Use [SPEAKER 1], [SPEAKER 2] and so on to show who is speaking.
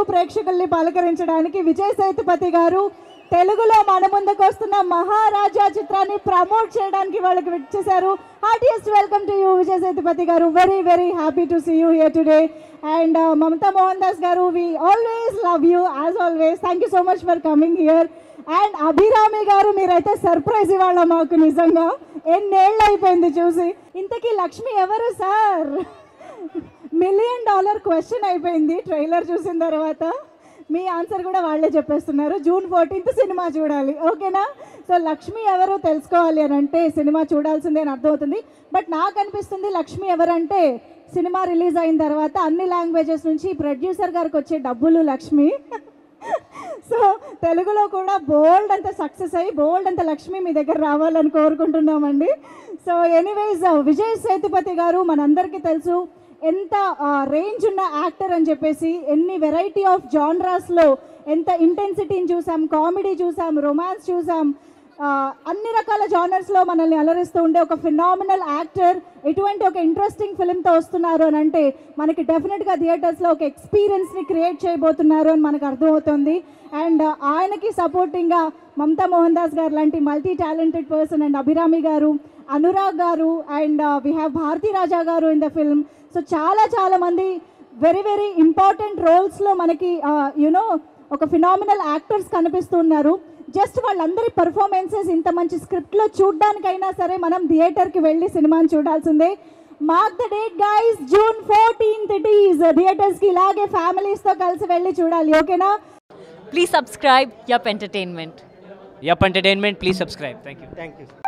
[SPEAKER 1] ప్రేక్షకుల్ని పలకరించడానికి విజయ్ సేతుపతి గారు తెలుగులో మన ముందుకు వస్తున్న మహారాజా చిత్రాన్ని ప్రమోట్ చేయడానికి వాళ్ళకి వచ్చేసారు heartiest welcome to you Vijay Sethupathi garu very very happy to see you here today and Mamta Mohandas garu we always love you as always thank you so much for coming here and Abhirami garu మీరైతే సర్ప్రైజ్ ఇవాళ మాకు నిజంగా ఎన్నేళ్ళు అయిపోయింది చూసి ఇంతకీ లక్ష్మి ఎవరు సార్ మిలియన్ డాలర్ క్వశ్చన్ అయిపోయింది ట్రైలర్ చూసిన తర్వాత మీ ఆన్సర్ కూడా వాళ్ళే చెప్పేస్తున్నారు జూన్ ఫోర్టీన్త్ సినిమా చూడాలి ఓకేనా సో లక్ష్మి ఎవరో తెలుసుకోవాలి అని అంటే సినిమా చూడాల్సిందే అని అర్థమవుతుంది బట్ నాకు అనిపిస్తుంది లక్ష్మి ఎవరంటే సినిమా రిలీజ్ అయిన తర్వాత అన్ని లాంగ్వేజెస్ నుంచి ప్రొడ్యూసర్ గారికి వచ్చే డబ్బులు లక్ష్మి సో తెలుగులో కూడా బోల్డ్ అంత సక్సెస్ అయ్యి బోల్డ్ అంత లక్ష్మి మీ దగ్గర రావాలని కోరుకుంటున్నామండి సో ఎనీవేస్ విజయ్ సేతుపతి గారు మనందరికీ తెలుసు ఎంత రేంజ్ ఉన్న యాక్టర్ అని చెప్పేసి ఎన్ని వెరైటీ ఆఫ్ జాన్రాస్లో ఎంత ఇంటెన్సిటీని చూసాం కామెడీ చూసాం రొమాన్స్ చూసాం ఆ, అన్ని రకాల జానర్స్లో మనల్ని అలరిస్తూ ఉండే ఒక ఫినామినల్ యాక్టర్ ఎటువంటి ఒక ఇంట్రెస్టింగ్ ఫిలింతో వస్తున్నారు అని అంటే మనకి డెఫినెట్గా థియేటర్స్లో ఒక ఎక్స్పీరియన్స్ని క్రియేట్ చేయబోతున్నారు అని మనకు అర్థమవుతుంది అండ్ ఆయనకి సపోర్టింగ్గా మమతా మోహన్ దాస్ గారు లాంటి multi talented person and Abhirami garu Anurag garu and we have Bharathi Raja garu in the film so చాలా చాలా మంది వెరీ వెరీ ఇంపార్టెంట్ రోల్స్లో మనకి యునో ఒక ఫినామినల్ యాక్టర్స్ కనిపిస్తున్నారు జస్ట్ వాళ్ళందరి పర్ఫార్మెన్సెస్ ఇంత మంచి స్క్రిప్ట్లో చూడ్డానికైనా సరే మనం థియేటర్కి వెళ్ళి సినిమాని చూడాల్సిందే mark the date guys June fourteenth it is థియేటర్స్కి ఇలాగే ఫ్యామిలీస్తో కలిసి వెళ్ళి చూడాలి ఓకేనా
[SPEAKER 2] Please subscribe Yup Entertainment.
[SPEAKER 3] Yup Entertainment, please subscribe. Thank you.
[SPEAKER 4] Thank you